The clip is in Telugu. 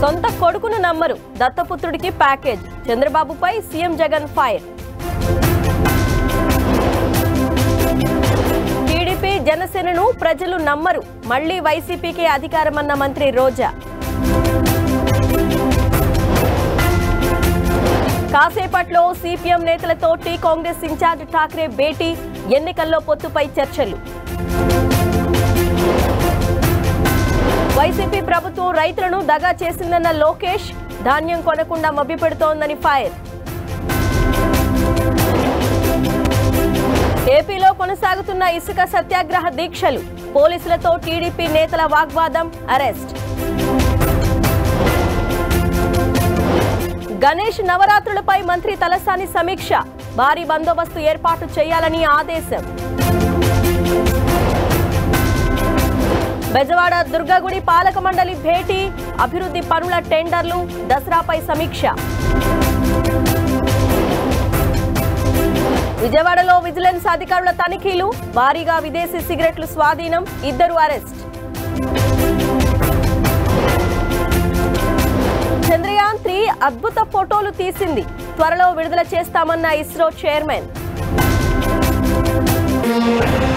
సొంత కొడుకును నమ్మరు దత్తపుత్రుడికి ప్యాకేజ్ చంద్రబాబుపై సీఎం జగన్ ఫైర్ టీడీపీ జనసేనను ప్రజలు నమ్మరు మళ్లీ వైసీపీకే అధికారమన్న మంత్రి రోజా కాసేపట్లో సిపిఎం నేతలతో టీ కాంగ్రెస్ ఇన్ఛార్జ్ ఠాక్రే భేటీ ఎన్నికల్లో పొత్తుపై చర్చలు వైసీపీ ప్రభుత్వం రైతులను దగా చేసిందన్న లోకేష్ ధాన్యం కొనకుండా మభ్యపెడుతోందని ఫైర్ ఏపీలో కొనసాగుతున్న ఇసుక సత్యాగ్రహ దీక్షలు పోలీసులతో టీడీపీ నేతల వాగ్వాదం అరెస్ట్ గణేష్ నవరాత్రులపై మంత్రి తలసాని సమీక్ష భారీ బందోబస్తు ఏర్పాటు చేయాలని ఆదేశం బెజవాడ దుర్గగుడి పాలక మండలి భేటీ అభివృద్ధి పనుల టెండర్లు దసరాపై సమీక్ష విజయవాడలో విజిలెన్స్ అధికారుల తనిఖీలు భారీగా విదేశీ సిగరెట్లు స్వాధీనం ఇద్దరు అరెస్ట్ చంద్రయాన్ త్రీ అద్భుత ఫోటోలు తీసింది త్వరలో విడుదల చేస్తామన్న ఇస్రో చైర్మన్